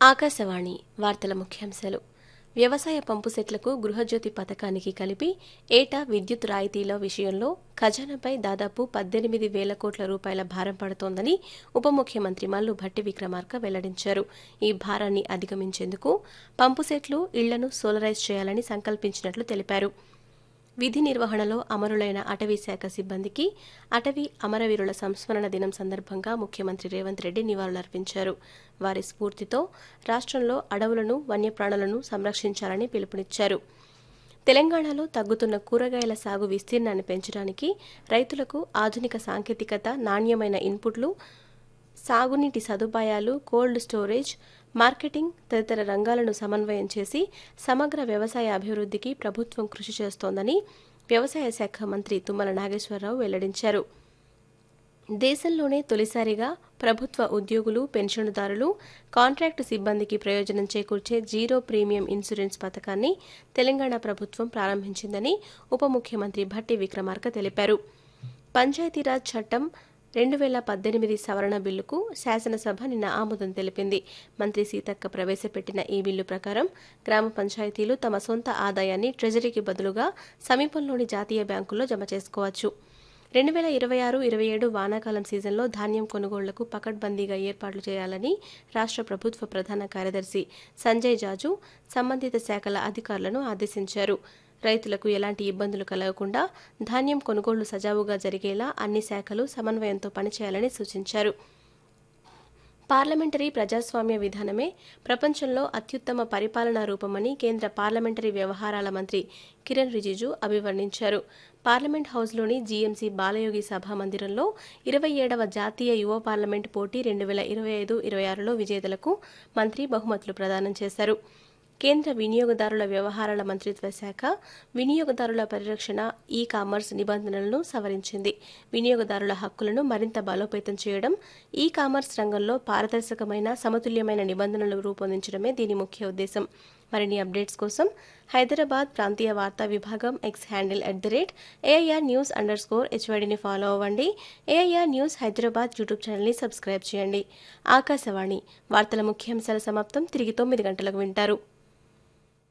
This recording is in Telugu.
ఆకాశవాణి వార్తల ముఖ్యాంశాలు వ్యవసాయ పంపు సెట్లకు గృహజ్యోతి పథకానికి కలిపి ఏటా విద్యుత్ రాయితీల విషయంలో ఖజానాపై దాదాపు పద్దెనిమిది వేల కోట్ల రూపాయల భారం పడుతోందని ఉప ముఖ్యమంత్రి మల్లు భట్టి విక్రమార్క వెల్లడించారు ఈ భారాన్ని అధిగమించేందుకు పంపు సెట్లు ఇళ్లను సోలరైజ్ చేయాలని సంకల్పించినట్లు తెలిపారు విధి నిర్వహణలో అమరులైన అటవీ శాఖ సిబ్బందికి అటవీ అమరవీరుల సంస్మరణ దినం సందర్భంగా ముఖ్యమంత్రి రేవంత్ రెడ్డి నివాళులర్పించారు వారి స్ఫూర్తితో రాష్ట్రంలో అడవులను వన్యప్రాణులను సంరక్షించాలని పిలుపునిచ్చారు తెలంగాణలో తగ్గుతున్న కూరగాయల సాగు విస్తీర్ణాన్ని పెంచడానికి రైతులకు ఆధునిక సాంకేతికత నాణ్యమైన ఇన్పుట్లు సాగునీటి సదుపాయాలు కోల్డ్ స్టోరేజ్ మార్కెటింగ్ తదితర రంగాలను సమన్వయం చేసి సమగ్ర వ్యవసాయ అభివృద్ధికి ప్రభుత్వం కృషి చేస్తోందని వ్యవసాయ శాఖ మంత్రి తుమ్మల నాగేశ్వరరావు వెల్లడించారు దేశంలోనే తొలిసారిగా ప్రభుత్వ ఉద్యోగులు పెన్షన్దారులు కాంట్రాక్టు సిబ్బందికి ప్రయోజనం చేకూర్చే జీరో ప్రీమియం ఇన్సూరెన్స్ పథకాన్ని తెలంగాణ ప్రభుత్వం ప్రారంభించిందని ఉప ముఖ్యమంత్రి భట్టి విక్రమార్క తెలిపారు పంచాయతీరాజ్ చట్టం రెండు వేల పద్దెనిమిది సవరణ బిల్లుకు శాసనసభ నిన్న ఆమోదం తెలిపింది మంత్రి సీతక్క ప్రవేశపెట్టిన ఈ బిల్లు ప్రకారం గ్రామ పంచాయతీలు తమ సొంత ఆదాయాన్ని ట్రెజరీకి బదులుగా సమీపంలోని జాతీయ బ్యాంకుల్లో జమ చేసుకోవచ్చు రెండు వేల ఇరవై ఆరు ఇరవై ఏడు వానాకాలం సీజన్లో ధాన్యం కొనుగోళ్లకు పకడ్బందీగా ఏర్పాట్లు చేయాలని రాష్ట్ర ప్రభుత్వ ప్రధాన కార్యదర్శి సంజయ్ జాజు సంబంధిత శాఖల అధికారులను ఆదేశించారు రైతులకు ఎలాంటి ఇబ్బందులు కలగకుండా ధాన్యం కొనుగోళ్లు సజావుగా జరిగేలా అన్ని శాఖలు సమన్వయంతో పనిచేయాలని సూచించారు పార్లమెంటరీ ప్రజాస్వామ్య విధానమే ప్రపంచంలో అత్యుత్తమ పరిపాలనా రూపమని కేంద్ర పార్లమెంటరీ వ్యవహారాల మంత్రి కిరణ్ రిజిజు అభివర్ణించారు పార్లమెంట్ హౌస్లోని జీఎంసీ బాలయోగి సభా మందిరంలో ఇరవై ఏడవ జాతీయ యువ పార్లమెంట్ పోటీ రెండు వేల ఇరవై ఐదు ఇరవై ఆరులో విజేతలకు మంత్రి బహుమతులు ప్రదానం చేశారు కేంద్ర వినియోగదారుల వ్యవహారాల మంత్రిత్వ శాఖ వినియోగదారుల పరిరక్షణ ఈ కామర్స్ నిబంధనలను సవరించింది వినియోగదారుల హక్కులను మరింత బలోపేతం చేయడం ఈ కామర్స్ రంగంలో పారదర్శకమైన సమతుల్యమైన నిబంధనలు రూపొందించడమే దీని ముఖ్య ఉద్దేశం మరిన్ని అప్డేట్స్ కోసం హైదరాబాద్ ప్రాంతీయ వార్తా విభాగం X handle at the rate A I R news underscore హెచ్వైడిని ఫాలో అవ్వండి ఏఐఆర్ న్యూస్ హైదరాబాద్ యూట్యూబ్ ఛానల్ని సబ్స్క్రైబ్ చేయండి ఆకాశవాణి వార్తల ముఖ్యాంశాల సమాప్తం తిరిగి తొమ్మిది గంటలకు వింటారు